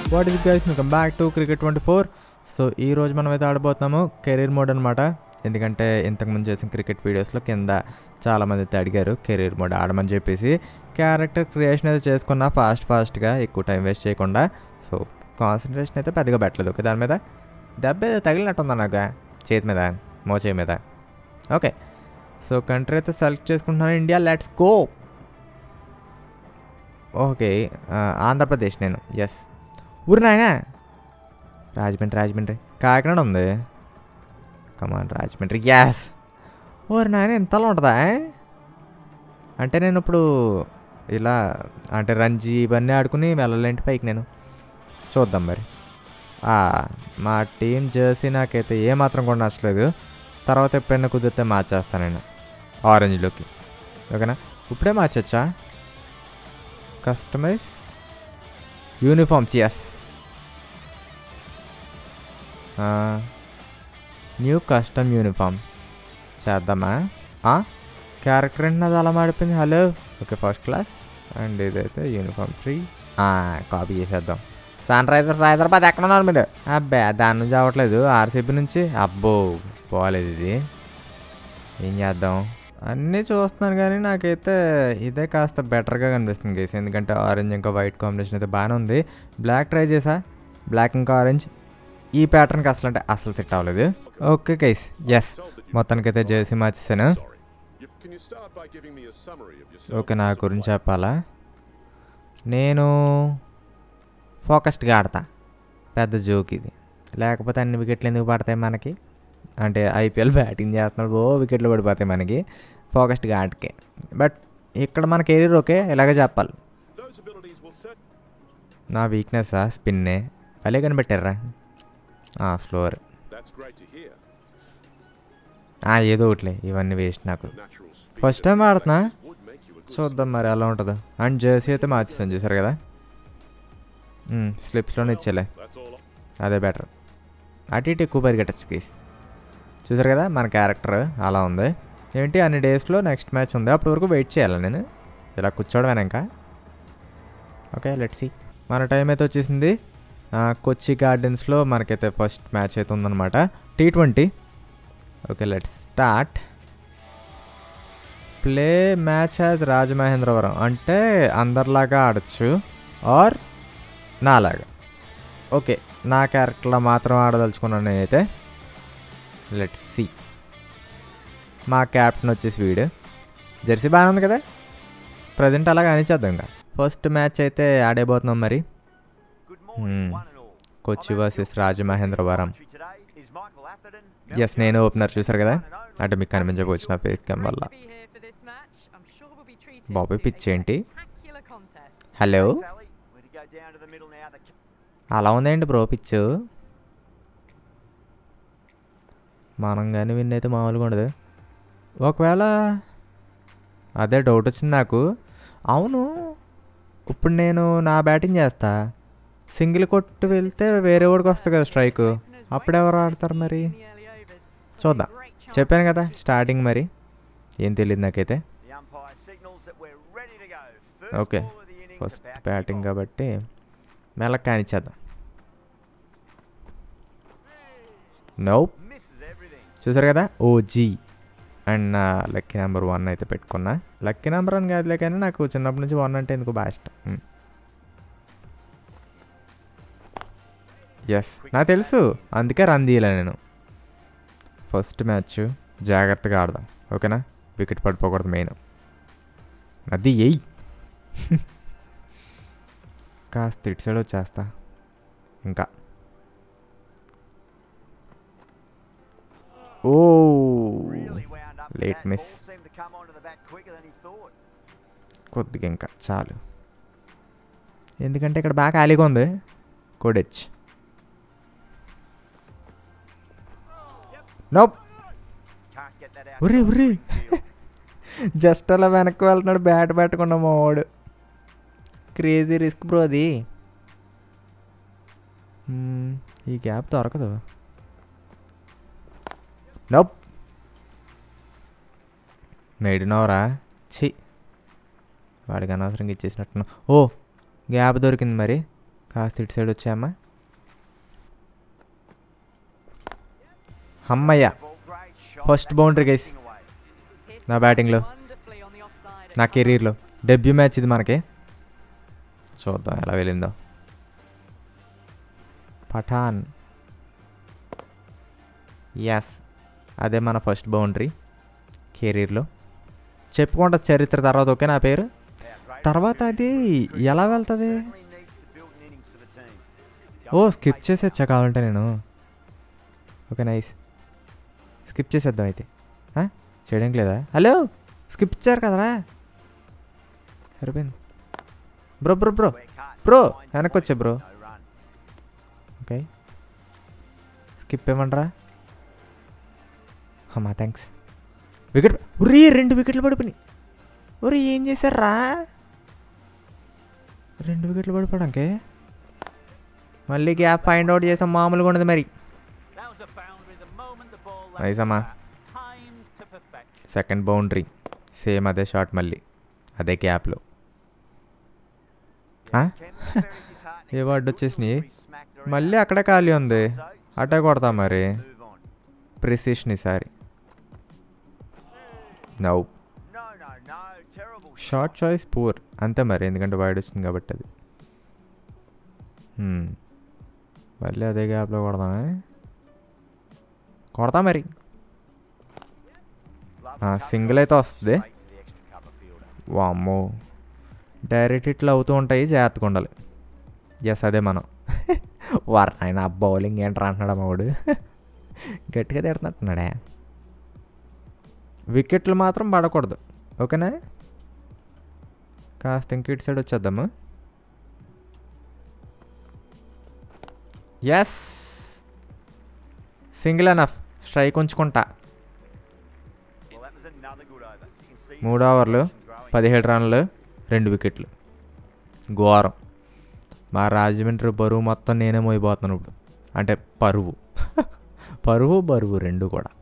What is guys welcome back to cricket twenty four so ఈ రోజు మనం అయితే ఆడబోతున్నాము కెరీర్ మోడ్ అనమాట ఎందుకంటే ఇంతకుముందు చేసిన క్రికెట్ వీడియోస్లో కింద చాలామంది అయితే అడిగారు కెరీర్ మోడ్ ఆడమని చెప్పేసి క్యారెక్టర్ క్రియేషన్ అయితే చేసుకున్నా ఫాస్ట్ ఫాస్ట్గా ఎక్కువ టైం వేస్ట్ చేయకుండా సో కాన్సన్ట్రేషన్ అయితే పెద్దగా పెట్టలేదు ఓకే దాని మీద దెబ్బ ఏదో తగిలినట్టుందా నాకు చేతి మీద మోచేయి మీద ఓకే సో కంట్రీ అయితే సెలెక్ట్ చేసుకుంటున్నాను ఇండియా లెట్స్ గో ఓకే ఆ, ఆంధ్రప్రదేశ్ నేను ఎస్ ఊరు నాయన రాజమండ్రి రాజమండ్రి కాకినాడ ఉంది కమాన్ రాజమండ్రి గ్యాస్ ఊరు నాయన ఇంతలో ఉంటుందా అంటే నేను ఇప్పుడు ఇలా అంటే రంజీ ఇవన్నీ ఆడుకుని వెళ్ళలేంటి పైకి నేను చూద్దాం మరి ఆ, మా టీం జెర్సీ నాకైతే ఏమాత్రం కూడా నచ్చలేదు తర్వాత ఎప్పుడైనా కుదిరితే మార్చేస్తాను నేను ఆరెంజ్లోకి ఓకేనా ఇప్పుడే మార్చొచ్చా customize uniforms yes new custom uniform చేద్దామా క్యారెక్టర్ ఏంటి నాది అలా మాడిపోయింది hello okay first class and ఇదైతే యూనిఫామ్ త్రీ కాపీ చేసేద్దాం సన్ రైజర్స్ హైదరాబాద్ ఎక్కడ ఉన్నారు మీరు అబ్బే దాని నుంచి అవ్వట్లేదు ఆర్సీబీ నుంచి అబ్బో పోలేదు ఇది ఏం చేద్దాం అన్నీ చూస్తున్నాను కానీ నాకైతే ఇదే కాస్త బెటర్గా కనిపిస్తుంది గైస్ ఎందుకంటే ఆరెంజ్ ఇంకా వైట్ కాంబినేషన్ అయితే బాగానే ఉంది బ్లాక్ ట్రై చేసా బ్లాక్ ఇంకా ఆరెంజ్ ఈ ప్యాటర్న్కి అసలు అంటే అసలు సెట్ అవ్వలేదు ఓకే గైస్ ఎస్ మొత్తానికైతే జేసీ మార్చేసాను Can you start by giving me a summary of yourself? Okay నా గురించి చెప్పాలా నేను ఫోకస్డ్గా ఆడతా పెద్ద జోక్ ఇది లేకపోతే అన్ని వికెట్లు ఎందుకు పడతాయి మనకి అంటే ఐపీఎల్ బ్యాటింగ్ చేస్తున్నాడు ఓ వికెట్లు పడిపోతాయి మనకి ఫోకస్డ్గా ఆటకే బట్ ఇక్కడ మన కెరీర్ ఓకే ఇలాగే చెప్పాలి Those abilities will set. నా వీక్నెస్ స్పిన్నే భలే కనిపెట్టారా slower That's great to hear. ఏదో ఒకటిలే ఇవన్నీ వేస్ట్ నాకు Natural speed. ఫస్ట్ టైం ఆడుతున్నా would make you a good చూద్దాం మరి ఎలా ఉంటుందో అండ్ జెర్సీ అయితే మార్చేసాను చూసారు కదా స్లిప్స్లోనే ఇచ్చేలే That's all. అదే బెటర్ అటు ఇటు ఎక్కువ పరిగెట్టచ్చు కేస్ చూసారు కదా మన క్యారెక్టర్ అలా ఉంది ఏంటి అన్ని డేస్లో నెక్స్ట్ మ్యాచ్ ఉంది అప్పటి వరకు వెయిట్ చేయాలి నేను ఇలా కూర్చోవడమేనా ఇంకా ఓకే లెట్ సి మన టైం అయితే వచ్చేసింది ఆ, కొచ్చి గార్డెన్స్లో మనకైతే ఫస్ట్ మ్యాచ్ అయితే ఉందన్నమాట T twenty okay let start play match as Rajamahendravaram అంటే అందరిలాగా ఆడచ్చు ఆర్ నాలాగా ఓకే నా క్యారెక్టర్లో మాత్రం ఆడదలుచుకున్నాను నేనైతే లెట్ సి మా క్యాప్టెన్ వచ్చేసి వీడు జెర్సీ బాగానే ఉంది కదా ప్రజెంట్ అలా కానిచ్చేద్దాం ఇంకా ఫస్ట్ మ్యాచ్ అయితే ఆడేపోతున్నాం మరి Hmm. Kochi versus Rajamahendravaram yes yes నేను ఓపెనర్ చూసారు కదా అంటే మీకు కనిపించకపోవచ్చు నా ఫేస్ క్యామ్ వల్ల బాబాయ్ పిచ్ ఏంటి హలో అలా ఉందండి బ్రో పిచ్ మనం కానీ విన్ అయితే మామూలుగా ఉండదు ఒకవేళ అదే డౌట్ వచ్చింది నాకు అవును ఇప్పుడు నేను నా బ్యాటింగ్ చేస్తా సింగిల్ కొట్టు వెళ్తే వేరే వాడికి వస్తుంది కదా స్ట్రైక్ అప్పుడెవరు ఆడతారు మరి చూద్దాం చెప్పాను కదా స్టార్టింగ్ మరి ఏం తెలియదు నాకైతే ఓకే ఫస్ట్ బ్యాటింగ్ కాబట్టి మెల్లగా కానిచ్చేద్దాం నో చూసారు కదా ఓజీ అండ్ నా లక్కీ నెంబర్ వన్ అయితే పెట్టుకున్నా లక్కీ నెంబర్ అని కాదులే కానీ నాకు చిన్నప్పటి నుంచి వన్ అంటే ఎందుకు బాగా ఇష్టం ఎస్ నాకు తెలుసు అందుకే రన్ తీయలే నేను ఫస్ట్ మ్యాచ్ జాగ్రత్తగా ఆడదాం ఓకేనా వికెట్ పడిపోకూడదు మెయిన్ అది ఎయ్ కాస్త ఇటు సైడ్ వచ్చేస్తా ఇంకా ఓ లేట్ మిస్ కొద్దిగా ఇంకా చాలు ఎందుకంటే ఇక్కడ బాగా ఖాళీగా ఉంది కోడెచ్ నోప్ ఉర్రి ఉర్రి జస్ట్ అలా వెనక్కి వెళ్తున్నాడు బ్యాట్ పెట్టకుండా మా వాడు క్రేజీ రిస్క్ బ్రో అది మ్మ్, ఈ గ్యాప్ దొరకదు నోప్ మేడినవరా ఛీ వాడికి అనవసరంగా ఇచ్చేసినట్టున్నా ఓ గ్యాప్ దొరికింది మరి కాస్త ఇటు సైడ్ వచ్చాయమ్మా అమ్మయ్య Ball great shot. First That's boundary guys getting away. నా బ్యాటింగ్లో నా కెరీర్లో డెబ్యూ మ్యాచ్ ఇది మనకి చూద్దాం ఎలా వెళ్ళిందో పఠాన్ ఎస్ అదే మన ఫస్ట్ బౌండరీ కెరీర్లో చెప్పుకుంటా చరిత్ర తర్వాత ఓకే నా పేరు Yeah, great. తర్వాత అది ఎలా వెళ్తుంది Certainly needs to build an innings for the team. ఓ Goals స్కిప్ take చేసేచ్చా కావాలంటే నేను ఓకే నైస్ స్కిప్ చేసేద్దాం అయితే ఆ? చేయడానికి లేదా హలో స్కిప్ ఇచ్చారు కదరా సరిపోయింది bro bro bro We're cut. Bro Fine వెనక్కి వచ్చే bro No run. Okay skip ఏమంటారా అమ్మా థ్యాంక్స్ వికెట్ ఉరీ రెండు వికెట్లు పడిపోయినాయి ఒరే ఏం చేశారా రెండు వికెట్లు పడిపోవడానికి మళ్ళీ గ్యాప్ ఫైండ్ అవుట్ చేసాం మామూలుగా ఉండదు మరి That was a boundary the moment the ball left Nice, the అమ్మా. bat. Time to perfect. Second boundary same అదే షాట్ మళ్ళీ అదే గ్యాప్లో ఆ? Ken was very disheartening. Award వచ్చేసినాయి He smacked around. మళ్ళీ అక్కడే ఖాళీ ఉంది So, అటే కొడతా మరి move on. ప్రిసిషన్ ఈసారి now No, no, no. Terrible shot choice poor అంతే మరి ఎందుకంటే వైడ్ వచ్చింది కాబట్టి అది Hmm. మళ్ళీ అదే గ్యాప్లో కొడదామే కొడతా మరి Love ఆ, covered single off అయితే వస్తుంది. straight to the extra cover fielder. వామ్మో డైరెక్ట్ ఇట్లా అవుతూ ఉంటాయి జాగ్రత్తగా ఉండాలి ఎస్ అదే మనం వారు ఆయన బౌలింగ్ ఏంట్రా అంటున్నాడు అమ్మవాడు గట్టిగా తిడుతున్నట్టున్నాడే వికెట్లు మాత్రం పడకూడదు ఓకేనా కాస్త ఇంక ఇటు సైడ్ వచ్చేద్దాము ఎస్ సింగిల్ అనఫ్ స్ట్రైక్ ఉంచుకుంటా Well, that was another good over. You can see మూడు the ఓవర్లు production growing. పదిహేడు రన్లు రెండు వికెట్లు ఘోరం మా రాజమండ్రి బరువు మొత్తం నేనే మోయిపోతున్నాను ఇప్పుడు అంటే పరువు పరువు బరువు రెండు కూడా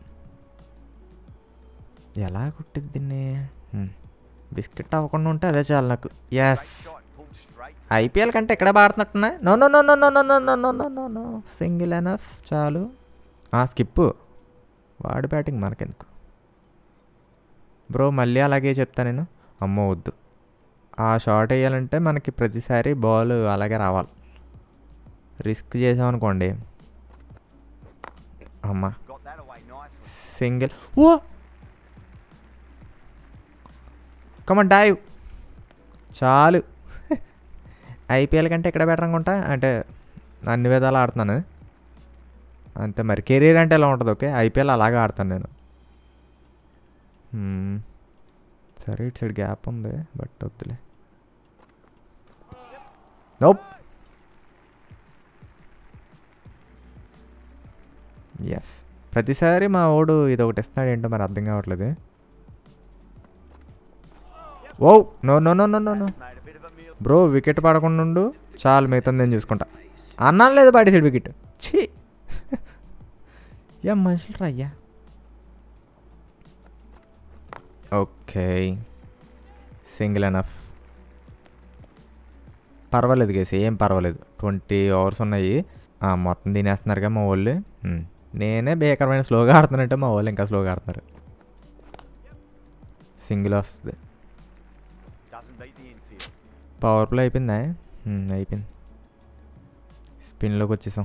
ఎలా కుట్టిద్ది దీన్ని హ్మ్. బిస్కెట్ అవ్వకుండా ఉంటే అదే చాలు నాకు yes Great shot, pulled straight. IPL కంటే ఎక్కడ పాడుతున్నట్టున్నా no no no no no no no no no no no no single enough చాలు స్కిప్ వాడి బ్యాటింగ్ మనకెందుకు బ్రో మళ్ళీ అలాగే చెప్తా నేను అమ్మో వద్దు ఆ షాట్ వేయాలంటే మనకి ప్రతిసారి బాల్ అలాగే రావాలి రిస్క్ చేసామనుకోండి అమ్మా Got that away nicely. Single oh come on dive చాలు ఐపీఎల్ కంటే ఇక్కడ బెటర్ అనుకుంటా అంటే అన్ని విధాలు ఆడుతున్నాను అంతే మరి కెరీర్ అంటే ఎలా ఉంటుంది ఓకే ఐపీఎల్ అలాగే ఆడతాను నేను Hmm. సరే ఇటు సైడ్ గ్యాప్ ఉంది బట్ వద్దులే నోప్ ఎస్ ప్రతిసారి మా ఓడు ఇది ఒకటి ఇస్తున్నాడు ఏంటో మరి అర్థం కావట్లేదు oh no no no no no no Made a bit of a meal. Bro wicket పడకుండా ఉండు చాలు మిగతా నేను చూసుకుంటా అన్నాను లేదు పాడేసాడు వికెట్ ఛీ ఏం మనుషులు రయ్యా ఓకే సింగిల్ ఎనఫ్ పర్వాలేదు గేసి ఏం పర్వాలేదు ట్వంటీ అవర్స్ ఉన్నాయి ఆ, మొత్తం తినేస్తున్నారుగా మా వాళ్ళు హ్మ్. నేనే భీకరమైన స్లోగా ఆడుతున్నట్టే మా వాళ్ళు ఇంకా స్లోగా ఆడుతున్నారు సింగిల్ వస్తుంది Doesn't beat the infield. Power play అయిపోయిందా హ్మ్, అయిపోయింది స్పిన్లోకి వచ్చేసాం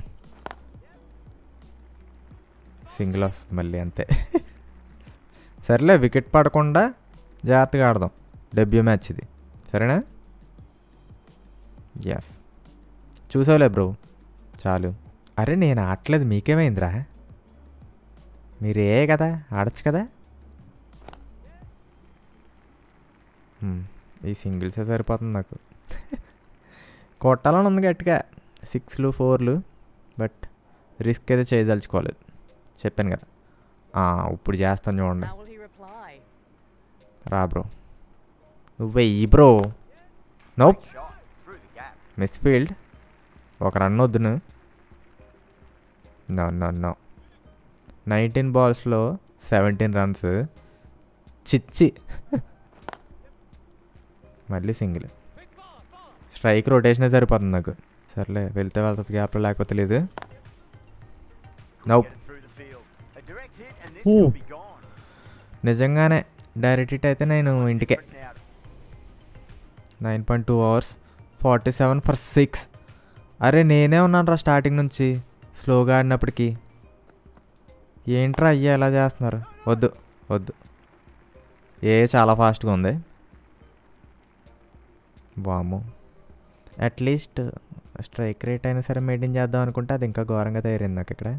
సింగిల్ వస్తుంది మళ్ళీ అంతే సరేలే వికెట్ పడకుండా జాగ్రత్తగా ఆడదాం డెబ్యూ మ్యాచ్ ఇది సరేనా ఎస్ చూసావులే బ్రో చాలు అరే నేను ఆడలేదు మీకేమైందిరా మీరే కదా ఆడచ్చు కదా హ్మ్, ఈ సింగిల్సే సరిపోతుంది నాకు కొట్టాలని ఉంది గట్టిగా సిక్స్లు ఫోర్లు బట్ రిస్క్ అయితే చేయదలుచుకోలేదు చెప్పాను కదా ఆ, ఇప్పుడు చేస్తాను చూడండి How will he reply? రా బ్రో నువ్వు వెయ్యి bro nope Great shot. Through the gap. Miss field ఒక రన్ వద్దును నో నో నో నైన్టీన్ బాల్స్లో సెవెంటీన్ రన్స్ చిచ్చి మళ్ళీ సింగిల్ స్ట్రైక్ రొటేషనే సరిపోతుంది నాకు సర్లే వెళ్తే వెళ్తుంది గ్యాప్లో లేకపోతే లేదు now Get it through the field. A direct hit and this Ooh. will be gone. నిజంగానే డైరెక్ట్ హిట్ అయితే నేను ఇంటికే Different now. Nine point two overs forty seven for six అరే నేనే ఉన్నాను రా స్టార్టింగ్ నుంచి స్లోగా ఆడినప్పటికీ ఏంట్రా అయ్యా ఎలా చేస్తున్నారు వద్దు వద్దు ఏ చాలా ఫాస్ట్గా ఉంది వాము అట్లీస్ట్ స్ట్రైక్ రేట్ అయినా సరే మెయింటైన్ చేద్దాం అనుకుంటే అది ఇంకా ఘోరంగా తయారైంది నాకు ఇక్కడ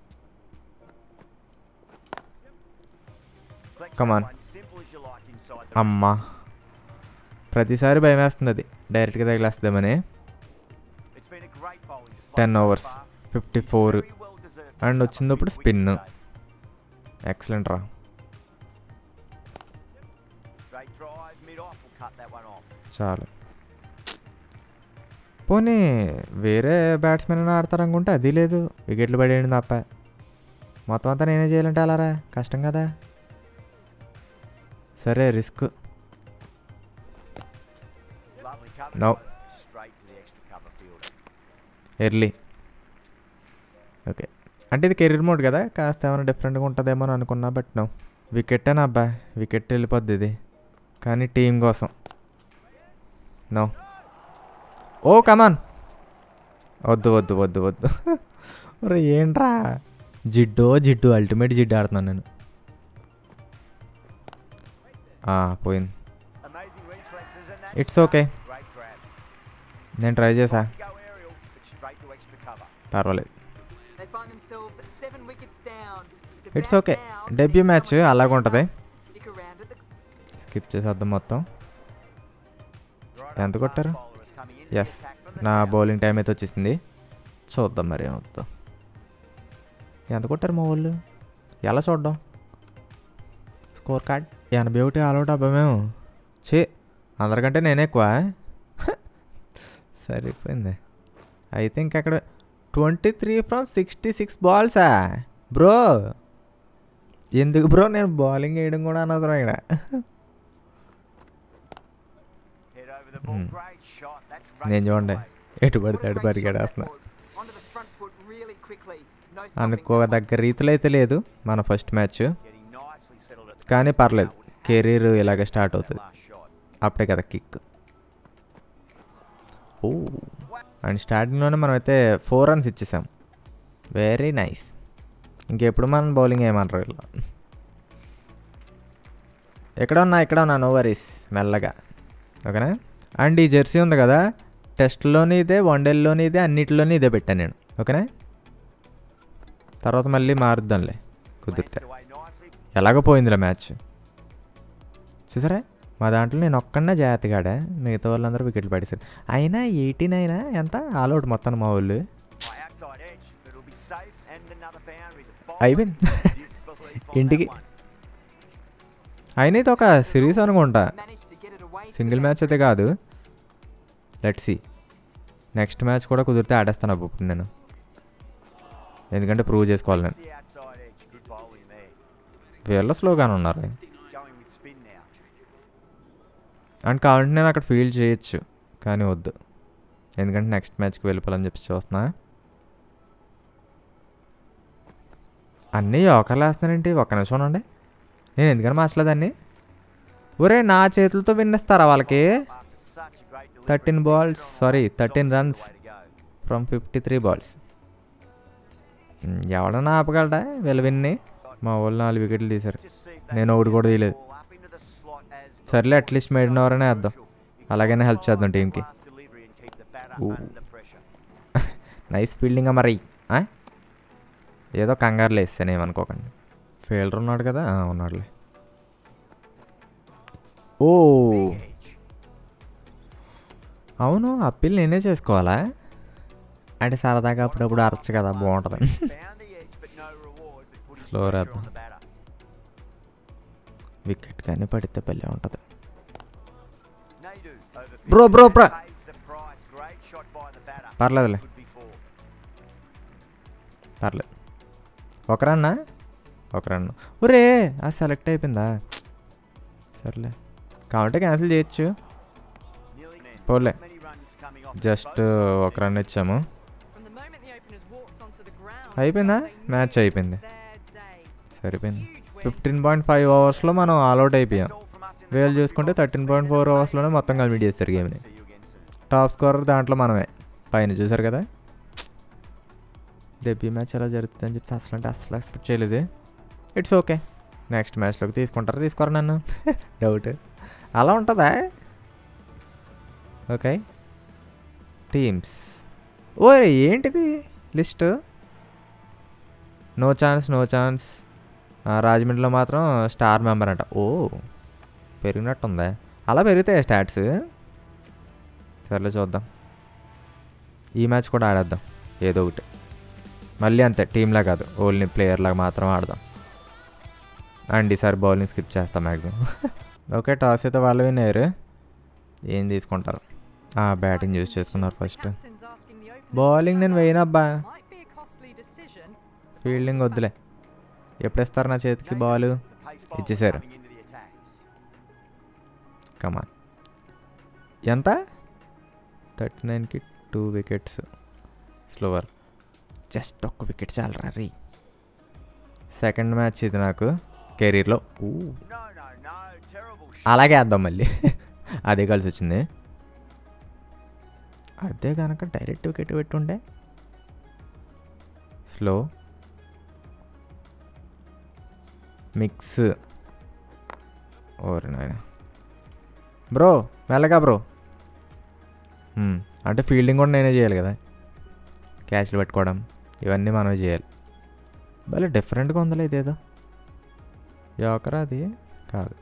Flex Come that on. one simple as you like inside the అమ్మా ప్రతిసారి భయం వేస్తుంది అది డైరెక్ట్గా తగిలేస్తుందేమని It's been a great bowling display 10 so hours, far. 54 Very well deserved And to వచ్చినప్పుడు have a big spin. wicket today. Excellent రా Straight drive, mid off will cut that one off. చాలు పోనీ వేరే బ్యాట్స్మెన్ ఆడతారు అనుకుంటే అది లేదు వికెట్లు పడేయండి తప్ప మొత్తం అంతా నేనే చేయాలంటే అలారా కష్టం కదా సరే risk Lovely cover. No. Straight to the extra cover fielder. Early okay అంటే ఇది కెరీర్ మోడ్ కదా కాస్త ఏమైనా డిఫరెంట్గా ఉంటుందేమో అని అనుకున్నా బట్ నో వికెట్టేనా అబ్బా వికెట్ వెళ్ళిపోద్ది ఇది కానీ టీం కోసం నో ఓ కమాన్ వద్దు వద్దు వద్దు వద్దు ఒరే ఏంట్రా జిడ్డో జిడ్డు అల్టిమేట్ జిడ్డు ఆడుతున్నాను నేను ఆ, పోయింది Amazing reflexes and that's It's okay. Great grab. నేను ట్రై చేసా Go aerial, but straight to extra cover. పర్వాలేదు They find themselves seven wickets down. It's okay. Debut match అలాగే ఉంటది. Stick around at the skip చేసేద్దాం మొత్తం Right ఎంత up కొట్టారు? fast bowler is coming into the yes attack from the నా south. Bowling time అయితే వచ్చేసింది చూద్దాం మరి ఏమవుతుందో ఎంత కొట్టారు మా వాళ్ళు ఎలా చూద్దాం స్కోర్ కార్డ్ ఎనభై ఒకటి ఆల్అౌట్ అబ్బా మేము చే అందరికంటే నేనే ఎక్కువ సరిపోయింది అయితే ఇంకక్కడ twenty three from sixty six బాల్సా బ్రో ఎందుకు బ్రో నేను బౌలింగ్ వేయడం కూడా అనవసరం ఇక్కడ Head over the ball. Hmm. Great shot. That's నేను racing చూడండి away. ఎటు పడితే అటు పరిగెడేస్తున్నా Onto the front foot really quickly. No stopping అనుకోదగ్గ రీతిలో అయితే లేదు మన first match Getting nicely settled at the కానీ crease. పర్లేదు Now wouldn't కెరీర్ have ఇలాగ స్టార్ట్ that అవుతుంది last shot. అప్పుడే కదా కిక్ ఓ అండ్ స్టార్టింగ్లోనే మనం అయితే ఫోర్ రన్స్ ఇచ్చేసాం వెరీ నైస్ ఇంకెప్పుడు మనం బౌలింగ్ ఏమనరు ఇలా ఎక్కడ ఉన్నా ఎక్కడ ఉన్నా నో వరీస్ మెల్లగా ఓకేనా అండ్ ఈ జెర్సీ ఉంది కదా టెస్ట్లోని ఇదే వన్డేల్లోని ఇదే అన్నిటిలోని ఇదే పెట్టాను నేను ఓకేనా తర్వాత మళ్ళీ మారుద్దాంలే కుదిరితే Lanced away nicely. ఎలాగో పోయిందిలే మ్యాచ్ చూసారా మా దాంట్లో నేను ఒక్కడనే జాగ్రత్తగాడే మిగతా వాళ్ళందరూ వికెట్లు పడేసారు అయినా ఎయిటీన్ అయినా ఎంత ఆల్అౌట్ మొత్తం మా వాళ్ళు By outside edge, but it'll be safe and another boundary. The bowler అయిపోయింది disbelief on ఇంటికి that one. అయినా ఇది ఒక సిరీస్ అనుకుంటా Managed to get it away to single the match అయితే కాదు లెట్ సి నెక్స్ట్ మ్యాచ్ కూడా కుదిరితే ఆడేస్తాను అప్పుడు ఇప్పుడు నేను ఎందుకంటే ప్రూవ్ చేసుకోవాలి నేను The outside edge, good bowling there. వీళ్ళు స్లోగానే ఉన్నారు Going with spin now. And కావాలంటే నేను అక్కడ ఫీల్డ్ చేయొచ్చు కానీ వద్దు ఎందుకంటే నెక్స్ట్ మ్యాచ్కి వెళ్ళిపోవాలని చెప్పి చూస్తున్నా అన్నీ యోకర్లు వేస్తున్నానంటే ఒక్క నిమిషం ఉండండి నేను ఎందుకని మార్చలేదండి ఒరే నా చేతులతో విన్నిస్తారా వాళ్ళకి After such a great delivery, thirteen balls Peter on sorry line, thirteen Johnson's runs the way to go. From fifty three balls ఎవడన్నా ఆపగలడా వీళ్ళు విన్ని మా వాళ్ళు నాలుగు వికెట్లు తీశారు Just see if they నేను can ఒకటి get కూడా the తీయలేదు ball up into the slot as సర్లే Dawson at least is maiden so ఎవరైనా వేద్దాం crucial. You అలాగైనా can't help చేద్దాం follow team కి. that last delivery and keep the batter Ooh. under pressure. Nice fielding మరి ఆ? ఏదో కంగారులో వేస్తాను ఏమనుకోకండి ఫీల్డర్ ఉన్నాడు కదా ఆ, ఉన్నాడులే ఓ Big edge. అవును అప్పీల్ నేనే చేసుకోవాలా అంటే సరదాగా అప్పుడప్పుడు అరచు కదా బాగుంటుంది Found the edge, but no reward, but putting Slow pressure రాద్దాం. on the batter. వికెట్ కానీ పడితే పల్లె ఉంటుంది Naidu over Bro, bro, bro. Pays the price. Great shot by the batter. పర్లేదులే Could be four. పర్లేదు ఒక రన్నా ఒక రన్ను ఒరే అది సెలెక్ట్ అయిపోయిందా సర్లే కాబట్టి క్యాన్సిల్ చేయొచ్చు Nearly there. పోలే Many runs coming జస్ట్ ఒక రన్ ఇచ్చాము From the moment the openers walked onto the ground, అయిపోయిందా they knew మ్యాచ్ అయిపోయింది their day. సరిపోయింది Huge win. Fifteen point five అవర్స్లో మనం ఆల్అౌట్ అయిపోయాం వీళ్ళు చూసుకుంటే థర్టీన్ పాయింట్ ఫోర్ అవర్స్లోనే మొత్తం కంప్లీట్ చేస్తారు గేమ్ని See you again soon. Top scorer దాంట్లో మనమే పైన చూసారు కదా డెబ్యూ మ్యాచ్ ఎలా జరుగుతుంది అని చెప్పి అసలు అంటే అసలు ఎక్స్పెక్ట్ చేయలేదు ఇట్స్ ఓకే నెక్స్ట్ మ్యాచ్లోకి తీసుకుంటారు తీసుకోరు నన్ను డౌట్ అలా ఉంటుందా ఓకే టీమ్స్ ఓ ఏంటిది list no chance no chance రాజమండ్రిలో మాత్రం స్టార్ మెంబర్ అంట ఓ పెరిగినట్టుందా అలా పెరుగుతాయి స్టాట్స్ సర్లే చూద్దాం ఈ మ్యాచ్ కూడా ఆడేద్దాం ఏదో ఒకటి మళ్ళీ అంతే టీంలా కాదు ఓన్లీ ప్లేయర్లాగా మాత్రం ఆడదాం అండ్ ఈసారి బౌలింగ్ స్కిప్ చేస్తాం మ్యాక్సిమం ఓకే టాస్ అయితే వాళ్ళు విన్నారు ఏం తీసుకుంటారు బ్యాటింగ్ యూజ్ చేసుకున్నారు first Captain's asking the openers Bowling to నేను come వేయనబ్బా. out. Might be a costly decision. Fielding వద్దులే ఎప్పుడు ఇస్తారు నా చేతికి బాల్ The pace bowlers ఇచ్చేసారు coming into the attack. Come on ఎంత థర్టీ నైన్కి టూ వికెట్స్ స్లోవర్ జస్ట్ ఒక్క వికెట్ చాలరా రీ సెకండ్ మ్యాచ్ ఇది నాకు కెరీర్లో ఊ No, no, no. Terrible shot. అలాగే వేద్దాం మళ్ళీ అదే కలిసి వచ్చింది అదే కనుక డైరెక్ట్ వికెట్ పెట్టుండే స్లో మిక్స్ ఓరి నాయన బ్రో మెల్లగా బ్రో మ్మ్. అంటే ఫీల్డింగ్ కూడా నేనే చేయాలి కదా క్యాచ్లు పెట్టుకోవడం ఇవన్నీ మనమే చేయాలి భలే డిఫరెంట్గా ఉందిలే ఇదేదో యోకరా అది కాదు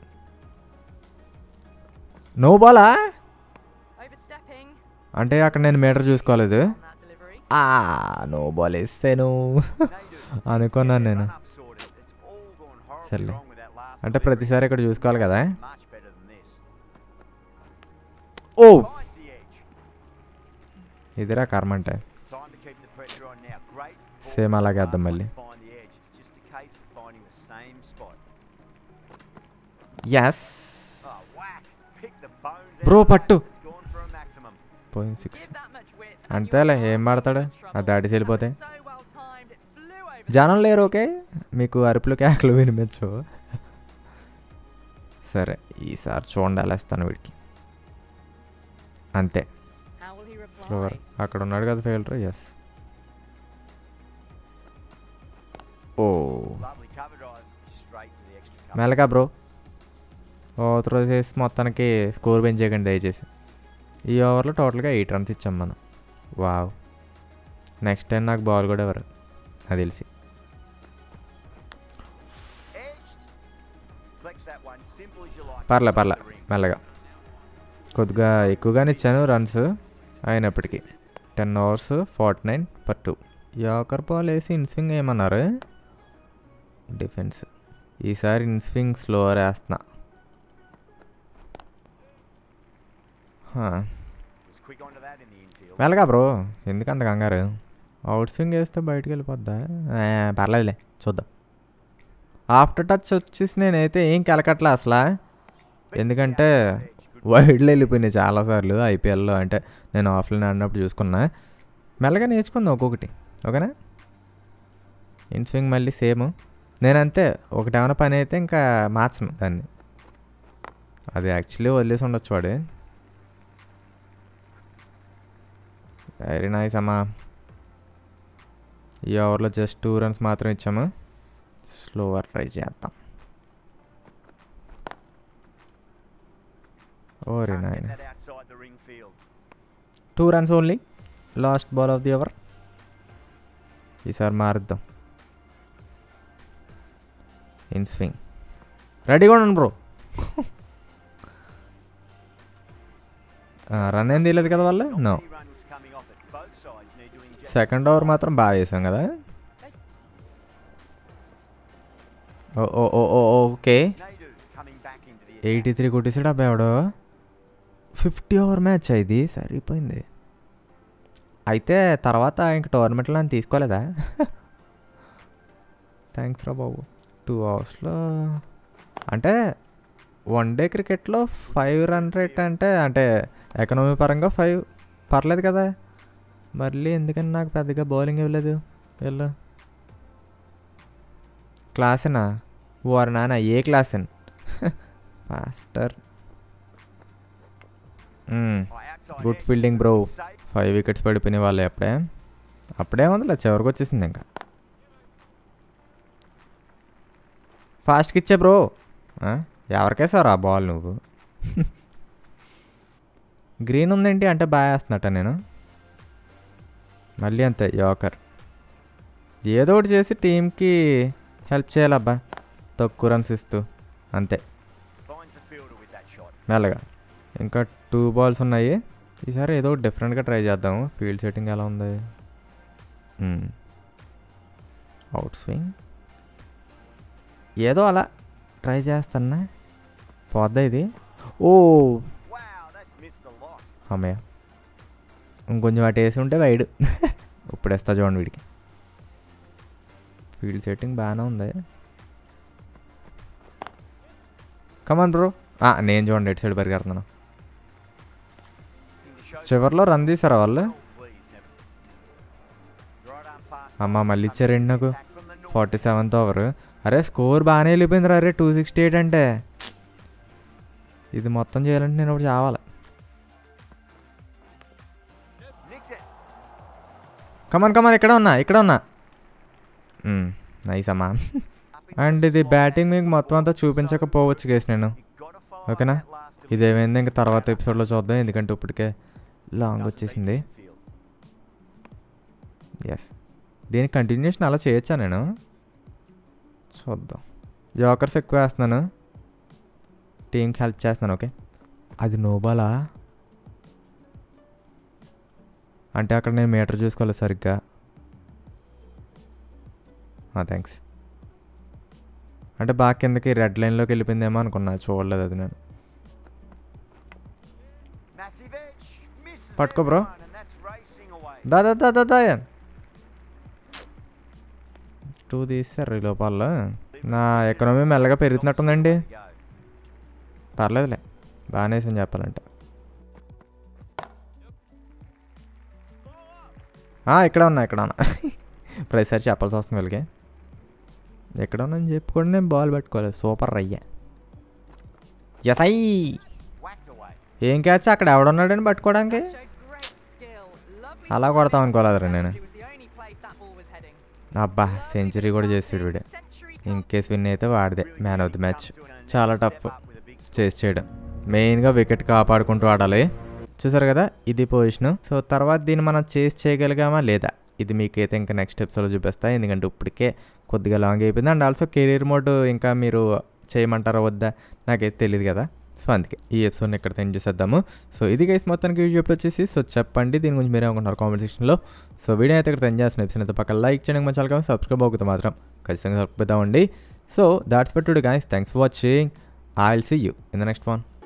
నో బాలా Overstepping అంటే అక్కడ నేను మీటర్ చూసుకోలేదు on that delivery. ఆ నో బాల్ వేస్తాను No, you do. అనుకున్నాను నేను Run up sorted. It's all gone horribly సర్లే wrong with that last అంటే delivery. ప్రతిసారి ఇక్కడ చూసుకోవాలి కదా Much better than this. Oh Finds the edge. ఇదిరా కర్మ అంటే Time to keep the pressure on now. Great. ball Same from అలాగే last వేద్దాం one మళ్ళీ. to Find the edge. It's just a case of finding the same spot. Yes Oh, whack. Pick the bones Bro, out of that. పట్టు. It's gone for a maximum. పోయింది six Give that much width and అంతేలే you're ఏం in పడతాడు trouble. అది దాటి వెళ్ళిపోతే That was so well timed, it flew over జనం లేరు ఓకే మీకు అరుపులు కేకలు వినిపించు సరే ఈసారి చూడండి ఎలా ఇస్తాను వీడికి అంతే How will he reply? Slower అక్కడ ఉన్నాడు కదా ఫెయిల్డర్ ఎస్ ఓ Lovely cover drive. Straight to the extra cover. మెల్లగా బ్రో ఓ త్రో చేసి మొత్తానికి స్కోర్ పెంచేయకండి దయచేసి ఈ ఓవర్లో టోటల్గా ఎయిట్ రన్స్ ఇచ్చాం మనం వావ్ నెక్స్ట్ టైం నాకు బాల్ కూడా ఎవరు అది తెలిసి Edged. Flex that one. Simple as you like. పర్లే Inside పర్లే the ring. మెల్లగా కొద్దిగా ఎక్కువగానే ఇచ్చాను రన్స్ అయినప్పటికీ ten overs forty nine per two yorker ball వేసి ఇన్స్వింగ్ ఏమన్నారు డిఫెన్స్ ఈసారి ఇన్స్వింగ్ స్లోవర్ వేస్తున్నా హా. Was quick onto that in the infield. మెల్లగా బ్రో ఎందుకు అంత కంగారు అవుట్ స్వింగ్ వేస్తే బయటికి వెళ్ళిపోద్దా ఆ, పర్లేదులే చూద్దాం ఆఫ్టర్ టచ్ వచ్చేసి నేనైతే ఏం కెలకట్లే అసలు ఎందుకంటే వైడ్లో వెళ్ళిపోయినాయి చాలాసార్లు ఐపీఎల్లో అంటే నేను ఆఫ్లైన్ ఆడినప్పుడు చూసుకున్నా మెల్లగా నేర్చుకుందాం ఒక్కొక్కటి ఓకేనా ఇన్ స్వింగ్ మళ్ళీ సేమ్ నేనంతే ఒకటి ఏమైనా పని అయితే ఇంకా మార్చను దాన్ని అది యాక్చువల్లీ వదిలేసి ఉండొచ్చు వాడు వెరీ నైస్ అమ్మా ఈ ఓవర్లో జస్ట్ టూ రన్స్ మాత్రం ఇచ్చాము స్లోవర్ ట్రై చేద్దాం ఓరే Can't get నాయన that outside the ring field. Two runs only last ball of the over ఈసారి మారుద్దాం ఇన్ స్వింగ్ రెడీగా ఉండండి బ్రో రన్ ఏం తీయలేదు కదా వాళ్ళు Not no many runs coming off it. Both sides need to inject. Second over మాత్రం బాగా వేసాం కదా ఓ ఓ ఓ ఓ okay Naidu coming back into the eighty three కొట్టేసాడు అబ్బాయి ఎవడో ఫిఫ్టీ ఓవర్ మ్యాచ్ ఇది సరిపోయింది అయితే తర్వాత ఇంక టోర్నమెంట్లో అని తీసుకోలేదా థ్యాంక్స్ రా బాబు టూ అవర్స్లో అంటే వన్ డే క్రికెట్లో ఫైవ్ రన్ రేట్ అంటే అంటే ఎకనామీ పరంగా ఫైవ్ పర్లేదు కదా మళ్ళీ ఎందుకని నాకు పెద్దగా బౌలింగ్ ఇవ్వలేదు వెళ్ళు క్లాసేనా ఓర్ నాన్న ఏ క్లాస్ అని master good fielding bro five wickets పడిపోయినాయి వాళ్ళే అప్పుడే అప్పుడే ఉందిలే చివరికి వచ్చేసింది ఇంకా ఫాస్ట్కి ఇచ్చే బ్రో ఎవరికేసారు ఆ బాల్ నువ్వు గ్రీన్ ఉందేంటి అంటే బాగా వేస్తున్నట్ట నేను మళ్ళీ అంతే యోకర్ ఏదో ఒకటి చేసి టీంకి హెల్ప్ చేయాలబ్బా తక్కువ రన్స్ ఇస్తూ అంతే Finds the fielder with that shot. మెల్లగా ఇంకా టూ బాల్స్ ఉన్నాయి ఈసారి ఏదో ఒకటి డిఫరెంట్గా ట్రై చేద్దాము ఫీల్డ్ సెట్టింగ్ ఎలా ఉంది అవుట్ స్వింగ్ ఏదో అలా ట్రై చేస్తానా పోద్దా ఇది ఓ Wow, that's missed a lot. అమ్మయ్య ఇంకొంచెం అటు వేసి ఉంటే వైడ్ ఇప్పుడు వేస్తా చూడండి వీడికి ఫీల్డ్ సెట్టింగ్ బాగానే ఉంది కమాన్ బ్రో నేను చూడండి ఎటు సైడ్ పరిగెడుతున్నాను In the show. చివరిలో రన్ తీసారా వాళ్ళు Oh, please, never. Right arm fast. అమ్మ మళ్ళీ ఇచ్చారండి నాకు Back from the north. Forty seventh over అరే స్కోర్ బాగానే వెళ్ళిపోయింది అరే టూ సిక్స్టీ ఎయిట్ అంటే ఇది మొత్తం చేయాలంటే నేను ఒకటి చావాలి Nicked it. కమాన్ కమాన్ ఇక్కడ ఉన్నా ఇక్కడ ఉన్నా నైస్ అమ్మా అండ్ ఇది బ్యాటింగ్ మీకు మొత్తం అంతా చూపించకపోవచ్చు కేసు నేను You gotta follow ఓకేనా that last ఇదేమైంది ఇంకా తర్వాత ఎపిసోడ్లో చూద్దాం ఎందుకంటే ఇప్పటికే లాంగ్ వచ్చేసింది field. ఎస్ దీనికి కంటిన్యూషన్ అలా చేయొచ్చా నేను చూద్దాం జోకర్స్ ఎక్కువ వేస్తున్నాను టీంకి హెల్ప్ చేస్తున్నాను ఓకే అది నోబాలా అంటే అక్కడ నేను మీటర్ చూసుకోవాలి సరిగ్గా థ్యాంక్స్ అంటే బాగా కిందకి రెడ్ లైన్లోకి వెళ్ళిపోయిందేమో అనుకున్నా చూడలేదు అది నేను Massive edge. Misses పట్టుకో bro. everyone, and that's racing away. దా దా దా దా దా టూ తీస్తారు ఈ లోపల నా ఎకనమీ మెల్లగా పెరుగుతున్నట్టుందండి Go. పర్లేదులే బాగానే వేసాను చెప్పాలంటే ఆ, ఇక్కడ ఉన్నా ఇక్కడ ఉన్నా ప్రతిసారి చెప్పాల్సి వస్తుంది వీళ్ళకి ఎక్కడ ఉన్నా అని చెప్పుకొని నేను బాల్ పట్టుకోలేదు సూపర్ రయ్యా ఎస్ ఐ Whacked away. ఏం క్యాచ్ అక్కడ ఎవడున్నాడని పట్టుకోవడానికి Showed great skill. Lovely అలా to కొడతాం find అనుకోలేదురా it. నేను It was the only place that ball was heading. అబ్బా సెంచరీ కూడా చేసాడు వీడే Century ఇన్ కేస్ విన్ అయితే వాడిదే Really man of needs the match to do an చాలా step tough up with a big score. చేసి చేయడం మెయిన్గా వికెట్ కాపాడుకుంటూ ఆడాలి చూసారు కదా ఇది పొజిషన్ సో తర్వాత దీన్ని మనం చేసి చేయగలిగామా లేదా ఇది మీకైతే ఇంకా నెక్స్ట్ ఎపిసోడ్లో చూపిస్తా ఎందుకంటే ఇప్పటికే కొద్దిగా లాంగ్ అయిపోయింది అండ్ ఆల్సో కెరీర్ మోడ్ ఇంకా మీరు చేయమంటారా వద్దా నాకైతే తెలియదు కదా సో అందుకే ఈ ఎపిసోడ్ని ఇక్కడ ఎండ్ చేసేద్దాము సో ఇది గైస్ మొత్తానికి వీడియో వచ్చేసి సో చెప్పండి దీని గురించి మీరే అనుకుంటున్నారు కామెంట్ సెక్షన్లో సో వీడియో అయితే ఇక్కడ ఎండ్ చేస్తున్న ఎపిసోడ్ అయితే పక్కన లైక్ చేయడానికి మంచి కానీ సబ్స్క్రైబ్ అవుతుంది మాత్రం ఖచ్చితంగా సబ్స్క్రైబ్ అవుతామండి so that's but today guys thanks for watching I will see you in the next one